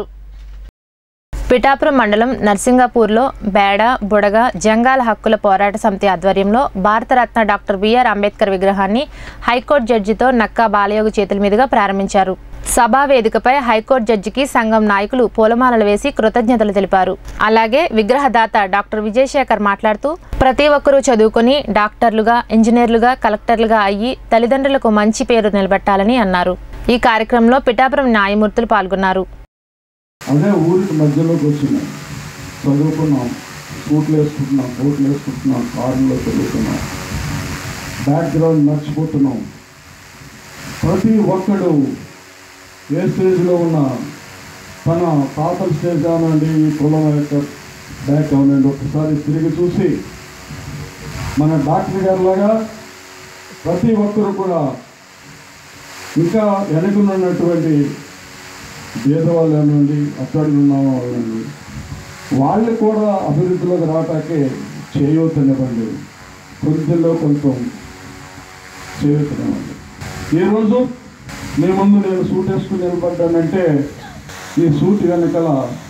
పిఠాపురం మండలం నర్సింగాపూర్లో బేడ బుడగ జంగాల హక్కుల పోరాట సమితి ఆధ్వర్యంలో భారతరత్న డాక్టర్ బిఆర్ అంబేద్కర్ విగ్రహాన్ని హైకోర్టు జడ్జితో నక్కా బాలయోగి చేతుల మీదుగా ప్రారంభించారు సభా వేదికపై హైకోర్టు జడ్జికి సంఘం నాయకులు పూలమాలలు వేసి కృతజ్ఞతలు తెలిపారు అలాగే విగ్రహదాత డాక్టర్ విజయశేఖర్ మాట్లాడుతూ ప్రతి ఒక్కరూ చదువుకొని డాక్టర్లుగా ఇంజనీర్లుగా కలెక్టర్లుగా అయ్యి తల్లిదండ్రులకు మంచి పేరు నిలబెట్టాలని అన్నారు ఈ కార్యక్రమంలో పిఠాపురం న్యాయమూర్తులు పాల్గొన్నారు అదే ఊరికి మధ్యలోకి వచ్చినాం చదువుకున్నాం సూట్లు వేసుకుంటున్నాం బూట్లు వేసుకుంటున్నాం కారులో చదువుతున్నాం బ్యాక్గ్రౌండ్ మర్చిపోతున్నాం ప్రతి ఒక్కడు ఏ స్టేజ్లో ఉన్న తన తాతల స్టేజ్ కానివ్వండి ఈ కులం యొక్క బ్యాక్ అవనండి ఒకసారి తిరిగి చూసి మన డాక్టర్ గారు లాగా ప్రతి ఒక్కరు కూడా ఇంకా వెనుకనున్నటువంటి పేదవాళ్ళు అనండి అట్టడుగు ఉన్న వాళ్ళండి వాళ్ళు కూడా అభివృద్ధిలోకి రావటానికి చేయవద్దనివ్వండి కొంచెంలో కొంచెం చేయవద్దనివ్వండి ఈరోజు మీ ముందు నేను సూట్ వేసుకుని నిలబడ్డానంటే ఈ సూట్ వెనకాల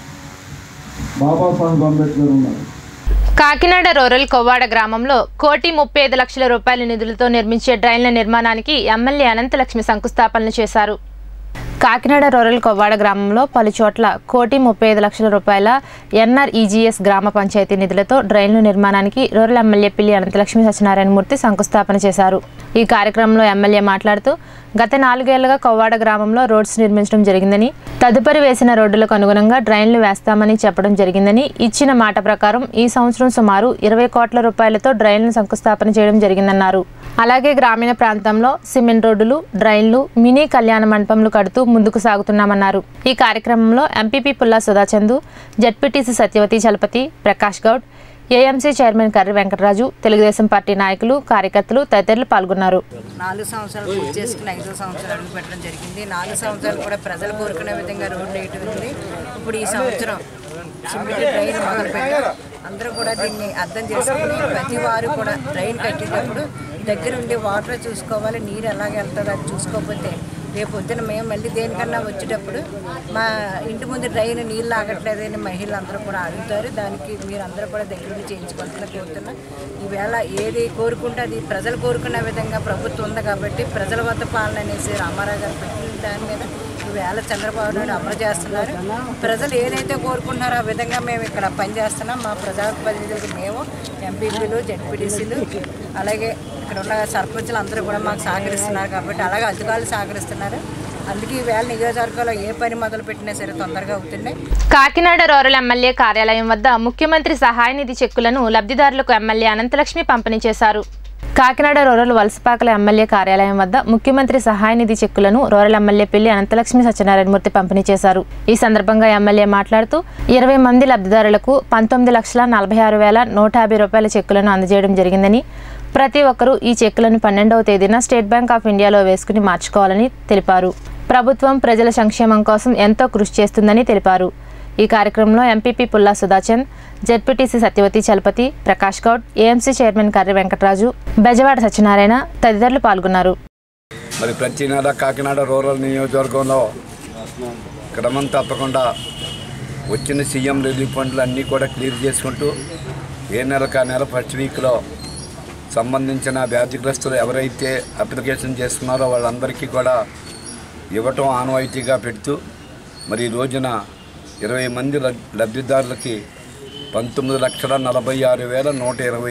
బాబాసాహెబ్ అంబేద్కర్ ఉన్నారు కాకినాడ రూరల్ కొవ్వాడ గ్రామంలో కోటి ముప్పై ఐదు లక్షల రూపాయల నిధులతో నిర్మించే డ్రైన్ల నిర్మాణానికి ఎమ్మెల్యే అనంతలక్ష్మి శంకుస్థాపనలు చేశారు కాకినాడ రూరల్ కొవ్వాడ గ్రామంలో పలు చోట్ల కోటి ముప్పై ఐదు లక్షల రూపాయల ఎన్ఆర్ఈజీఎస్ గ్రామ పంచాయతీ నిధులతో డ్రైన్ల నిర్మాణానికి రూరల్ ఎమ్మెల్యే పిల్లి అనంతలక్ష్మి సత్యనారాయణమూర్తి శంకుస్థాపన చేశారు ఈ కార్యక్రమంలో ఎమ్మెల్యే మాట్లాడుతూ గత నాలుగేళ్లుగా కొవ్వాడ గ్రామంలో రోడ్స్ నిర్మించడం జరిగిందని తదుపరి వేసిన రోడ్డులకు అనుగుణంగా డ్రైన్లు వేస్తామని చెప్పడం జరిగిందని ఇచ్చిన మాట ప్రకారం ఈ సంవత్సరం సుమారు ఇరవై కోట్ల రూపాయలతో డ్రైన్లను శంకుస్థాపన చేయడం జరిగిందన్నారు అలాగే గ్రామీణ ప్రాంతంలో సిమెంట్ రోడ్డులు డ్రైన్లు మినీ కళ్యాణ మండపంలు కడుతూ ముందుకు సాగుతున్నామన్నారు ఈ కార్యక్రమంలో MPP Pulla Sudhachandu ZPTC Satyavathi Chalapathi Prakash Goud AMC chairman Karri Venkataraju Telugu Desam party నాయకులు కార్యకర్తలు తదితరులు పాల్గొన్నారు నాలుగు సంవత్సరాలు పూర్తి చేసుకుని ఐదో సంవత్సరాలు అడుగు పెట్టడం జరిగింది నాలుగు సంవత్సరాలు కూడా ప్రజలు కోరుకునే విధంగా రోడ్లు వేయటం ఉంది ఇప్పుడు ఈ సంవత్సరం సిమెంట్ డ్రైన్ మొదలు పెట్టారు అందరూ కూడా దీన్ని అర్థం చేసుకుని ప్రతి వారు కూడా డ్రైన్ కట్టేటప్పుడు దగ్గరుండి వాటర్ చూసుకోవాలి నీరు ఎలాగ వెళ్తుందో అది చూసుకోకపోతే రేపు పొద్దున మేము మళ్ళీ దేనికన్నా వచ్చేటప్పుడు మా ఇంటి ముందు డ్రైన్ నీళ్ళు ఆగట్లేదని మహిళలు అందరూ కూడా అడుగుతారు దానికి మీరు అందరూ కూడా దగ్గరుండి చేయించుకోవాలని కోరుతున్నా ఈవేళ ఏది కోరుకుంటే అది ప్రజలు కోరుకునే విధంగా ప్రభుత్వం ఉంది కాబట్టి ప్రజల వద్ద పాలన అనేసి రామారావు గారు పెట్టిన దాని మీద ఈవేళ చంద్రబాబు నాయుడు అమలు చేస్తున్నారు ప్రజలు ఏదైతే కోరుకుంటున్నారో ఆ విధంగా మేము ఇక్కడ పనిచేస్తున్నాం మా ప్రజాప్రతినిధులకు మేము ఎంపీపీలు జడ్పీటీసీలు అలాగే ఇక్కడ ఉన్న సర్పంచులు అందరూ కూడా మాకు సహకరిస్తున్నారు కాబట్టి అలాగే అధికారులు సహకరిస్తున్నారు అందుకే ఈవేళ నియోజకవర్గంలో ఏ పని మొదలు పెట్టినా సరే తొందరగా అవుతున్నాయి కాకినాడ రూరల్ ఎమ్మెల్యే కార్యాలయం వద్ద ముఖ్యమంత్రి సహాయ నిధి చెక్కులను లబ్ధిదారులకు ఎమ్మెల్యే అనంతలక్ష్మి పంపిణీ చేశారు కాకినాడ రూరల్ వలసపాకల ఎమ్మెల్యే కార్యాలయం వద్ద ముఖ్యమంత్రి సహాయ నిధి చెక్కులను రూరల్ ఎమ్మెల్యే పిల్లి అనంతలక్ష్మి సత్యనారాయణమూర్తి పంపిణీ చేశారు ఈ సందర్భంగా ఎమ్మెల్యే మాట్లాడుతూ ఇరవై మంది లబ్ధిదారులకు పంతొమ్మిది లక్షల నలభై ఆరు వేల నూట యాభై రూపాయల చెక్కులను అందజేయడం జరిగిందని ప్రతి ఒక్కరూ ఈ చెక్కులను పన్నెండవ తేదీన స్టేట్ బ్యాంక్ ఆఫ్ ఇండియాలో వేసుకుని మార్చుకోవాలని తెలిపారు ప్రభుత్వం ప్రజల సంక్షేమం కోసం ఎంతో కృషి చేస్తుందని తెలిపారు ఈ కార్యక్రమంలో MPP Pulla Sudhachand ZPTC Satyavathi Chalapathi Prakash Goud AMC chairman Karri Venkataraju Bezawada Satyanarayana తదితరులు పాల్గొన్నారు మరి ప్రతి నెల కాకినాడ రూరల్ నియోజకవర్గంలో క్రమం తప్పకుండా వచ్చిన సీఎం రిలీఫ్ ఫండ్లు అన్నీ కూడా క్లియర్ చేసుకుంటూ ఏ నెలకు ఆ నెల ఫస్ట్ వీక్లో సంబంధించిన వ్యాధిగ్రస్తులు ఎవరైతే అప్లికేషన్ చేస్తున్నారో వాళ్ళందరికీ కూడా ఇవ్వటం ఆనవాయితీగా పెడుతూ మరి ఈ రోజున ఇరవై మంది లబ్- లబ్ధిదారులకి పంతొమ్మిది లక్షల నలభై ఆరు వేల నూట ఇరవై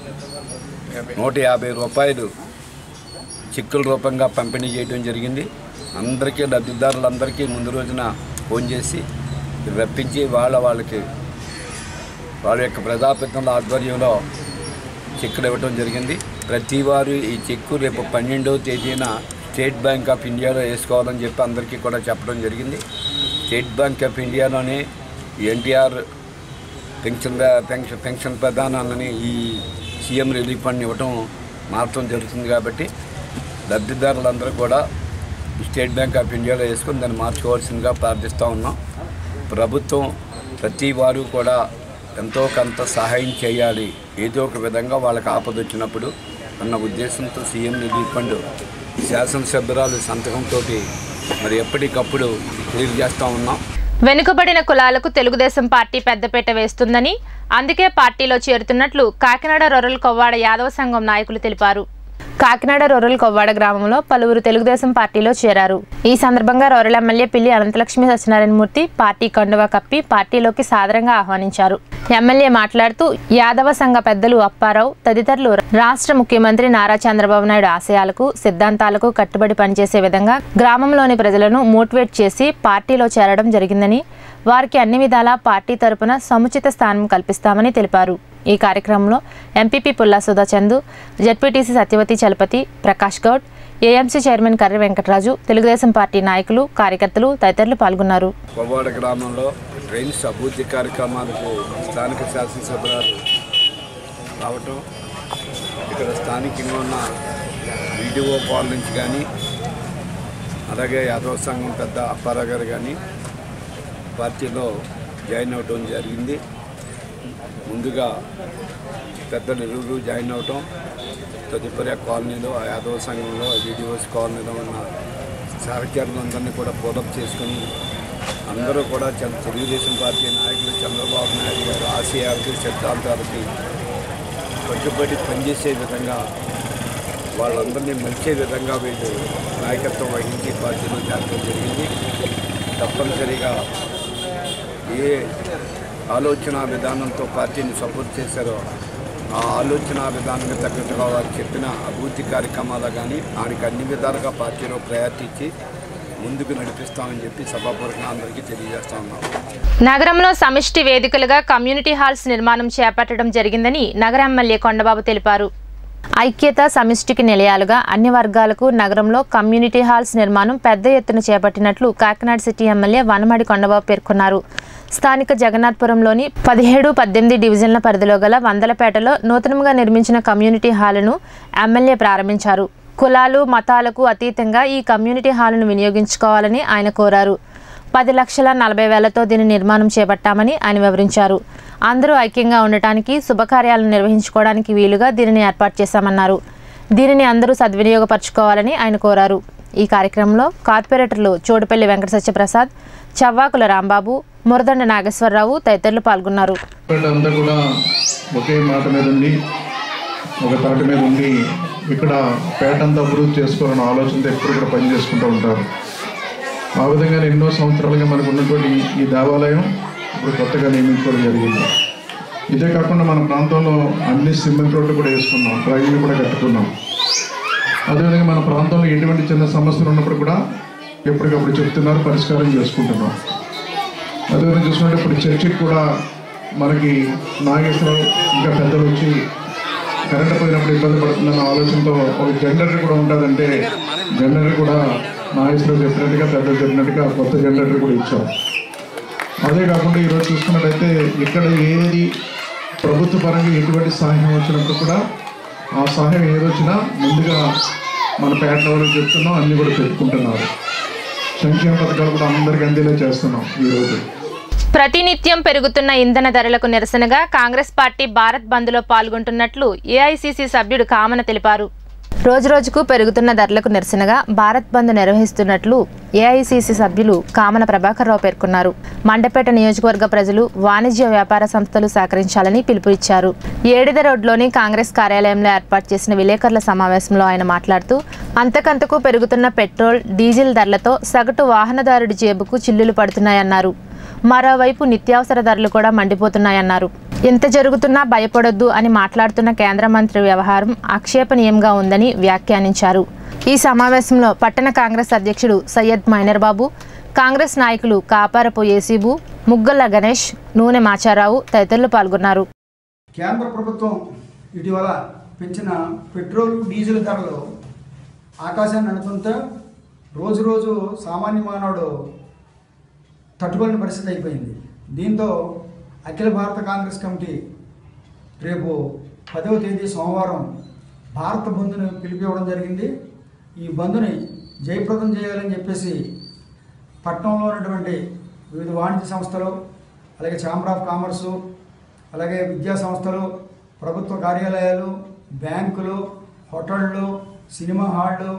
నూట యాభై రూపాయలు చెక్కుల రూపంగా పంపిణీ చేయడం జరిగింది అందరికీ లబ్ధిదారులందరికీ ముందు రోజున ఫోన్ చేసి రప్పించి వాళ్ళ వాళ్ళకి వాళ్ళ యొక్క ప్రజాప్రతినిధుల ఆధ్వర్యంలో చెక్కులు ఇవ్వడం జరిగింది ప్రతి వారు ఈ చెక్కు రేపు పన్నెండవ తేదీన స్టేట్ బ్యాంక్ ఆఫ్ ఇండియాలో వేసుకోవాలని చెప్పి అందరికీ కూడా చెప్పడం జరిగింది స్టేట్ బ్యాంక్ ఆఫ్ ఇండియాలోనే ఎన్టీఆర్ పెన్షన్ పెన్షన్ పెన్షన్ ప్రధానాన్ని ఈ సీఎం రిలీఫ్ ఫండ్ ఇవ్వటం మార్చడం జరుగుతుంది కాబట్టి లబ్ధిదారులందరూ కూడా ఈ స్టేట్ బ్యాంక్ ఆఫ్ ఇండియాలో వేసుకొని దాన్ని మార్చుకోవాల్సిందిగా ప్రార్థిస్తూ ఉన్నాం ప్రభుత్వం ప్రతి వారు కూడా ఎంతో కొంత సహాయం చేయాలి ఏదో ఒక విధంగా వాళ్ళకి ఆపద వచ్చినప్పుడు అన్న ఉద్దేశంతో సీఎం రిలీఫ్ ఫండ్ శాసనసభ్యురాలు సంతకంతో మరి ఎప్పటికప్పుడు క్లియర్ చేస్తూ ఉన్నాం వెనుకబడిన కులాలకు తెలుగుదేశం పార్టీ పెద్దపీట వేస్తుందని అందుకే పార్టీలో చేరుతున్నట్లు కాకినాడ రొరల్ కొవ్వాడ యాదవ సంఘం నాయకులు తెలిపారు కాకినాడ రొరల్ కొవ్వాడ గ్రామంలో పలువురు తెలుగుదేశం పార్టీలో చేరారు ఈ సందర్భంగా రొరల్ ఎమ్మెల్యే పిల్లి అనంతలక్ష్మి సత్యనారాయణమూర్తి పార్టీ కండువా కప్పి పార్టీలోకి సాదరంగా ఆహ్వానించారు ఎమ్మెల్యే మాట్లాడుతూ యాదవ సంఘ పెద్దలు అప్పారావు తదితరులు రాష్ట్ర ముఖ్యమంత్రి నారా చంద్రబాబు నాయుడు ఆశయాలకు సిద్ధాంతాలకు కట్టుబడి పనిచేసే విధంగా గ్రామంలోని ప్రజలను మోటివేట్ చేసి పార్టీలో చేరడం జరిగిందని వారికి అన్ని విధాలా పార్టీ తరపున సముచిత స్థానం కల్పిస్తామని తెలిపారు ఈ కార్యక్రమంలో MPP Pulla Sudha Chandu ZPTC Satyavathi Chalapathi Prakash Goud AMC chairman Karri Venkataraju Telugu Desam party నాయకులు కార్యకర్తలు తదితరులు పాల్గొన్నారు కొవ్వాడ గ్రామంలో ట్రైన్స్ అభివృద్ధి కార్యక్రమాలకు స్థానిక శాసనసభ్యులు రావటం ఇక్కడ స్థానికంగా ఉన్న వీడియో పాల్ నుంచి కానీ అలాగే యాదవ సంఘం పెద్ద అప్పారావు గారు కానీ పార్టీలో జాయిన్ అవటం జరిగింది ముందుగా పెద్దలు ఇరువురు జాయిన్ అవటం తదుపరి ఆ కాలనీలో ఆ యాదవ సంఘంలో వీడియోస్ కాలనీలో ఉన్న సహచరులందరినీ కూడా పూర్వప్ చేసుకుని అందరూ కూడా చంద్ర- తెలుగుదేశం పార్టీ నాయకులు చంద్రబాబు నాయుడు గారు ఆశయాలకి సిద్ధాంతాలకి కట్టుబడి పనిచేసే విధంగా వాళ్ళందరినీ మంచే విధంగా వీళ్ళు నాయకత్వం వహించి పార్టీలో చేరడం జరిగింది తప్పనిసరిగా ఏ ఆలోచన విధానంతో పార్టీని సపోర్ట్ చేశారో ఆ ఆలోచన విధానానికి తగ్గట్టుగా వారు చెప్పిన అభివృద్ధి కార్యక్రమాలు కానీ ఆయనకి అన్ని విధాలుగా పార్టీలో ప్రయారిటీ ఇచ్చి ముందుకు నడిపిస్తామని చెప్పి సభాపూర్వకంగా అందరికీ తెలియజేస్తా ఉన్నాం నగరంలో సమిష్టి వేదికలుగా కమ్యూనిటీ హాల్స్ నిర్మాణం చేపట్టడం జరిగిందని నగర ఎమ్మెల్యే కొండబాబు తెలిపారు ఐక్యత సమిష్టికి నిలయాలుగా అన్ని వర్గాలకు నగరంలో కమ్యూనిటీ హాల్స్ నిర్మాణం పెద్ద ఎత్తున చేపట్టినట్లు కాకినాడ సిటీ ఎమ్మెల్యే వనమాడి కొండబాబు పేర్కొన్నారు స్థానిక జగన్నాథపురంలోని పదిహేడు పద్దెనిమిది డివిజన్ల పరిధిలో గల వందలపేటలో నూతనంగా నిర్మించిన కమ్యూనిటీ హాలును ఎమ్మెల్యే ప్రారంభించారు కులాలు మతాలకు అతీతంగా ఈ కమ్యూనిటీ హాలును వినియోగించుకోవాలని ఆయన కోరారు పది లక్షల నలభై వేలతో దీని నిర్మాణం చేపట్టామని ఆయన వివరించారు అందరూ ఐక్యంగా ఉండటానికి శుభకార్యాలను నిర్వహించుకోవడానికి వీలుగా దీనిని ఏర్పాటు చేశామన్నారు దీనిని అందరూ సద్వినియోగపరచుకోవాలని ఆయన కోరారు ఈ కార్యక్రమంలో కార్పొరేటర్లు చోడుపల్లి వెంకట సత్యప్రసాద్ చవ్వాకుల రాంబాబు మురదండ నాగేశ్వరరావు తదితరులు పాల్గొన్నారు అంతా కూడా ఒకే మాట మీద ఉండి ఒక తాటి మీద ఉండి ఇక్కడ పేటంతా అభివృద్ధి చేసుకోవాలన్న ఆలోచనతో ఎప్పుడు కూడా పని చేసుకుంటూ ఉంటారు ఆ విధంగా ఎన్నో సంవత్సరాలుగా మనకు ఉన్నటువంటి ఈ- ఈ దేవాలయం ఇప్పుడు కొత్తగా నియమించుకోవడం జరిగింది ఇదే కాకుండా మన ప్రాంతంలో అన్ని సిమెంట్ రోడ్లు కూడా వేసుకున్నాం డ్రైన్లు కూడా కట్టుకున్నాం అదేవిధంగా మన ప్రాంతంలో ఎటువంటి చిన్న సమస్యలు ఉన్నప్పుడు కూడా ఎప్పటికప్పుడు చెప్తున్నారు పరిష్కారం చేసుకుంటున్నాం అదేవిధంగా చూసుకుంటే ఇప్పుడు చర్చికి కూడా మనకి నాగేశ్వరరావు ఇంకా పెద్దలు వచ్చి కరెంట్ పోయినప్పుడు ఇబ్బంది పడుతుందన్న ఆలోచనతో ఒక జనరేటర్ కూడా ఉంటుందంటే జనరేటర్ కూడా నాయస్లో చెప్పినట్టుగా పెద్ద చెప్పినట్టుగా కొత్త జనరేటర్ కూడా ఇచ్చాం అదే కాకుండా ఈరోజు చూసుకున్నట్టయితే ఇక్కడ ఏది ప్రభుత్వ పరంగా ఎటువంటి సహాయం వచ్చినప్పుడు కూడా ఆ సహాయం ఏదొచ్చినా ముందుగా మన పేట వాళ్ళకి చెప్తున్నాం అన్నీ కూడా పెట్టుకుంటున్నారు సంక్షేమ పథకాలు కూడా అందరికీ అందేలా చేస్తున్నాం ఈరోజు ప్రతినిత్యం పెరుగుతున్న ఇంధన ధరలకు నిరసనగా కాంగ్రెస్ పార్టీ భారత్ బంద్లో పాల్గొంటున్నట్లు ఏఐసిసి సభ్యుడు కామన తెలిపారు రోజురోజుకు పెరుగుతున్న ధరలకు నిరసనగా భారత్ బంద్ నిర్వహిస్తున్నట్లు ఏఐసిసి సభ్యులు కామన ప్రభాకర్ రావు పేర్కొన్నారు మండపేట నియోజకవర్గ ప్రజలు వాణిజ్య వ్యాపార సంస్థలు సహకరించాలని పిలుపునిచ్చారు ఏడిద రోడ్లోని కాంగ్రెస్ కార్యాలయంలో ఏర్పాటు చేసిన విలేకరుల సమావేశంలో ఆయన మాట్లాడుతూ అంతకంతకు పెరుగుతున్న పెట్రోల్ డీజిల్ ధరలతో సగటు వాహనదారుడి జేబుకు చిల్లులు పడుతున్నాయన్నారు మరోవైపు నిత్యావసర ధరలు కూడా మండిపోతున్నాయన్నారు ఎంత జరుగుతున్నా భయపడొద్దు అని మాట్లాడుతున్న కేంద్ర మంత్రి వ్యవహారం ఆక్షేపణీయంగా ఉందని వ్యాఖ్యానించారు ఈ సమావేశంలో పట్టణ కాంగ్రెస్ అధ్యక్షుడు సయ్యద్ మైనర్ బాబు కాంగ్రెస్ నాయకులు కాపారపు ఏసీబు ముగ్గల్ల గణేష్ నూనె మాచారావు తదితరులు పాల్గొన్నారు కేంద్ర ప్రభుత్వం ఇటీవల పెంచిన పెట్రోల్ డీజిల్ ధరలు ఆకాశాన్ని అనుకుంటే రోజు రోజు సామాన్య మానవుడు తట్టుకోలేని పరిస్థితి అయిపోయింది దీంతో అఖిల భారత కాంగ్రెస్ కమిటీ రేపు పదవ తేదీ సోమవారం భారత బంధుని పిలిపివ్వడం జరిగింది ఈ బంధుని జయప్రదం చేయాలని చెప్పేసి పట్టణంలో ఉన్నటువంటి వివిధ వాణిజ్య సంస్థలు అలాగే ఛాంబర్ ఆఫ్ కామర్సు అలాగే విద్యా సంస్థలు ప్రభుత్వ కార్యాలయాలు బ్యాంకులు హోటళ్ళు సినిమా హాళ్ళు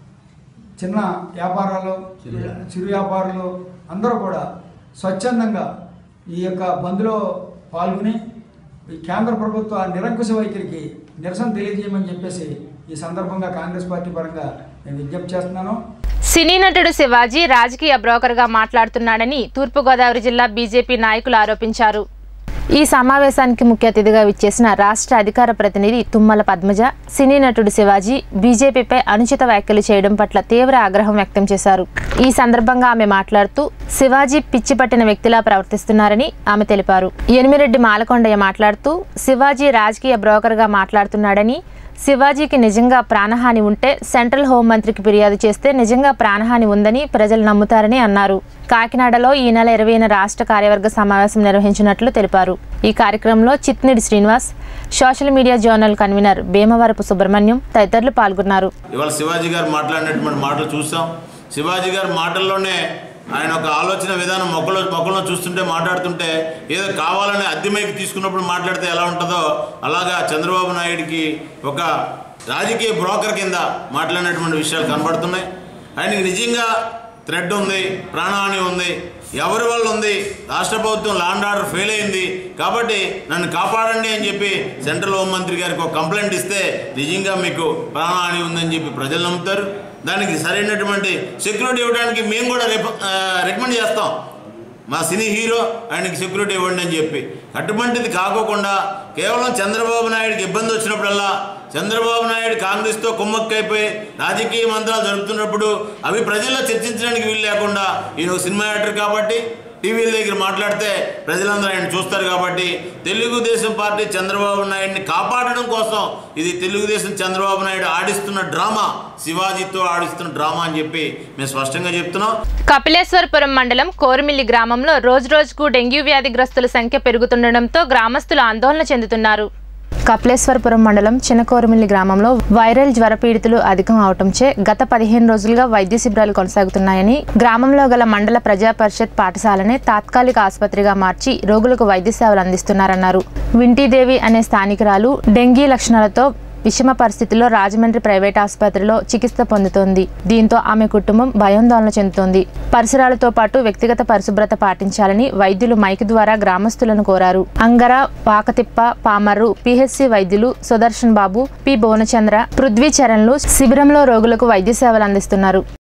చిన్న వ్యాపారాలు చిరు వ్యాపారులు అందరూ కూడా స్వచ్ఛందంగా ఈ యొక్క బంద్లో పాల్గొని ఈ కేంద్ర ప్రభుత్వ నిరంకుశ వైఖరికి నిరసన తెలియజేయమని చెప్పేసి ఈ సందర్భంగా కాంగ్రెస్ పార్టీ పరంగా నేను విజ్ఞప్తి చేస్తున్నాను సినీ నటుడు శివాజీ రాజకీయ బ్రోకర్గా మాట్లాడుతున్నాడని తూర్పుగోదావరి జిల్లా బీజేపీ నాయకులు ఆరోపించారు ఈ సమావేశానికి ముఖ్య అతిథిగా విచ్చేసిన రాష్ట్ర అధికార ప్రతినిధి తుమ్మల పద్మజ సినీ నటుడు శివాజీ బీజేపీపై అనుచిత వ్యాఖ్యలు చేయడం పట్ల తీవ్ర ఆగ్రహం వ్యక్తం చేశారు ఈ సందర్భంగా ఆమె మాట్లాడుతూ శివాజీ పిచ్చి పట్టిన వ్యక్తిలా ప్రవర్తిస్తున్నారని ఆమె తెలిపారు ఎనిమిరెడ్డి మాలకొండయ్య మాట్లాడుతూ శివాజీ రాజకీయ బ్రోకర్గా మాట్లాడుతున్నాడని శివాజీకి నిజంగా ప్రాణహాని ఉంటే సెంట్రల్ హోంమంత్రికి ఫిర్యాదు చేస్తే నిజంగా ప్రాణహాని ఉందని ప్రజలు నమ్ముతారని అన్నారు కాకినాడలో ఈ నెల ఇరవైన రాష్ట్ర కార్యవర్గ సమావేశం నిర్వహించినట్లు తెలిపారు ఈ కార్యక్రమంలో Chitnidi Srinivas social media journal convener Bhimavarapu Subrahmanyam తదితరులు పాల్గొన్నారు ఇవాళ శివాజీ గారు మాట్లాడినటువంటి మాటలు చూసాం శివాజీ గారి మాటల్లోనే ఆయన ఒక ఆలోచన విధానం మొక్కలో మొక్కలో చూస్తుంటే మాట్లాడుతుంటే ఏదో కావాలని అద్దెమైకి తీసుకున్నప్పుడు మాట్లాడితే ఎలా ఉంటుందో అలాగా చంద్రబాబు నాయుడికి ఒక రాజకీయ బ్రోకర్ కింద మాట్లాడినటువంటి విషయాలు కనబడుతున్నాయి ఆయనకి నిజంగా థ్రెడ్ ఉంది ప్రాణహాని ఉంది ఎవరి వల్ల ఉంది రాష్ట్ర ప్రభుత్వం లాండ్ ఆర్డర్ ఫెయిల్ అయింది కాబట్టి నన్ను కాపాడండి అని చెప్పి సెంట్రల్ హోంమంత్రి గారికి ఒక కంప్లైంట్ ఇస్తే నిజంగా మీకు ప్రాణహాని ఉందని చెప్పి ప్రజలు నమ్ముతారు దానికి సరైనటువంటి సెక్యూరిటీ ఇవ్వడానికి మేము కూడా రికమెండ్ చేస్తాం మా సినీ హీరో ఆయనకి సెక్యూరిటీ ఇవ్వండి అని చెప్పి అటువంటిది కాకోకుండా కేవలం చంద్రబాబు నాయుడికి ఇబ్బంది వచ్చినప్పుడల్లా చంద్రబాబు నాయుడు కాంగ్రెస్తో కుమ్మక్కైపోయి రాజకీయ మంత్రాలు జరుపుతున్నప్పుడు అవి ప్రజల్లో చర్చించడానికి వీలు లేకుండా ఈయన ఒక సినిమా యాక్టర్ కాబట్టి టీవీల దగ్గర మాట్లాడితే ప్రజలందరూ ఆయన చూస్తారు కాబట్టి తెలుగుదేశం పార్టీ చంద్రబాబు నాయుడిని కాపాడడం కోసం ఇది తెలుగుదేశం చంద్రబాబు నాయుడు ఆడిస్తున్న డ్రామా శివాజీతో ఆడిస్తున్న డ్రామా అని చెప్పి మేము స్పష్టంగా చెప్తున్నాం కపిలేశ్వరపురం మండలం కోరిమిల్లి గ్రామంలో రోజురోజుకు డెంగ్యూ వ్యాధిగ్రస్తుల సంఖ్య పెరుగుతుండటంతో గ్రామస్తులు ఆందోళన చెందుతున్నారు కపిలేశ్వరపురం మండలం చిన్నకోరమిల్లి గ్రామంలో వైరల్ జ్వర పీడితులు అధికం అవటంచే గత పదిహేను రోజులుగా వైద్య శిబిరాలు కొనసాగుతున్నాయని గ్రామంలో గల మండల ప్రజా పరిషత్ పాఠశాలని తాత్కాలిక ఆసుపత్రిగా మార్చి రోగులకు వైద్య సేవలు అందిస్తున్నారన్నారు వింటీదేవి అనే స్థానికురాలు డెంగీ లక్షణాలతో విషమ పరిస్థితిలో రాజమండ్రి ప్రైవేట్ ఆసుపత్రిలో చికిత్స పొందుతోంది దీంతో ఆమె కుటుంబం భయాందోళన చెందుతోంది పరిసరాలతో పాటు వ్యక్తిగత పరిశుభ్రత పాటించాలని వైద్యులు మైక్ ద్వారా గ్రామస్తులను కోరారు అంగర వాకతిప్ప పామర్రు పిహెచ్సి వైద్యులు సుదర్శన్ బాబు పి భువనచంద్ర పృథ్వీ చరణ్లు శిబిరంలో రోగులకు వైద్య సేవలు అందిస్తున్నారు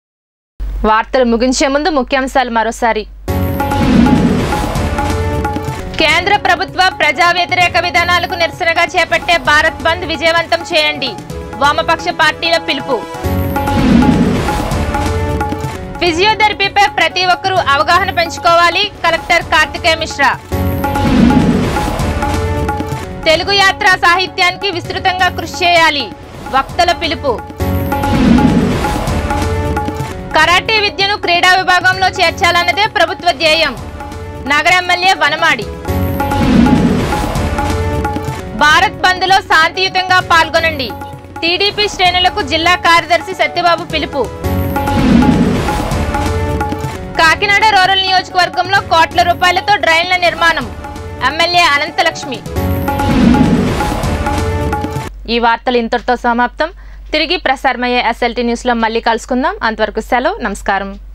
వార్తలు ముగించే ముందు ముఖ్యాంశాలు మరోసారి కేంద్ర ప్రభుత్వ ప్రజా వ్యతిరేక విధానాలకు నిరసనగా చేపట్టే భారత్ బంద్ విజయవంతం చేయండి వామపక్ష పార్టీల పిలుపు ఫిజియోథెరపీపై ప్రతి ఒక్కరూ అవగాహన పెంచుకోవాలి కలెక్టర్ కార్తికేయ మిశ్రా తెలుగు యాత్ర సాహిత్యానికి విస్తృతంగా కృషి చేయాలి వక్తల పిలుపు కరాటే విద్యను క్రీడా విభాగంలో చేర్చాలన్నదే ప్రభుత్వ ధ్యేయం నగర ఎమ్మెల్యే వనమాడి భారత్ బంద్లో శాంతియుతంగా పాల్గొనండి టీడీపీ శ్రేణులకు జిల్లా కార్యదర్శి సత్యబాబు పిలుపు కాకినాడ రూరల్ నియోజకవర్గంలో కోట్ల రూపాయలతో డ్రైన్ల నిర్మాణం ఎమ్మెల్యే అనంతలక్ష్మి ఈ వార్తలు ఇంతటితో సమాప్తం తిరిగి ప్రసారమయ్యే ఎస్ఎల్టీ న్యూస్లో మళ్ళీ కలుసుకుందాం అంతవరకు సెలవు నమస్కారం